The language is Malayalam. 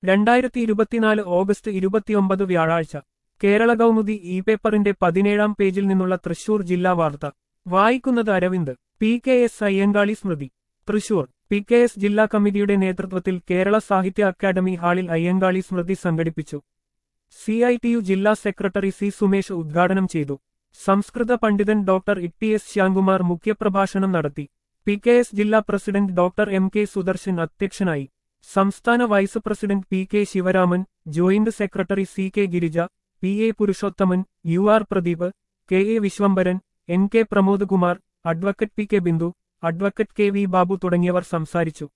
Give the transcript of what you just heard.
രണ്ടായിരത്തി ഇരുപത്തിനാല് ഓഗസ്റ്റ് ഇരുപത്തിയൊമ്പത് വ്യാഴാഴ്ച കേരള കൗമുദി ഇ പേപ്പറിന്റെ പതിനേഴാം പേജിൽ നിന്നുള്ള തൃശൂർ ജില്ലാ വാർത്ത വായിക്കുന്നത് Aravind P K S Ayyankali സ്മൃതി തൃശൂർ പി കെ എസ് ജില്ലാ കമ്മിറ്റിയുടെ നേതൃത്വത്തിൽ കേരള സാഹിത്യ അക്കാദമി ഹാളിൽ അയ്യങ്കാളി സ്മൃതി സംഘടിപ്പിച്ചു സി ഐ ടി യു ജില്ലാ സെക്രട്ടറി സി സുമേഷ് ഉദ്ഘാടനം ചെയ്തു സംസ്കൃത പണ്ഡിതൻ ഡോക്ടർ ഇ എസ് ശ്യാംകുമാർ മുഖ്യപ്രഭാഷണം നടത്തി പി കെ എസ് ജില്ലാ president doctor M K Sudarshan അധ്യക്ഷനായി സംസ്ഥാന vice president P K Sivaraman joint secretary C K Girija P A Purushothaman U R Pradeep K A Viswambharan N K Pramod Kumar advocate P K Bindu advocate K V Babu തുടങ്ങിയവർ സംസാരിച്ചു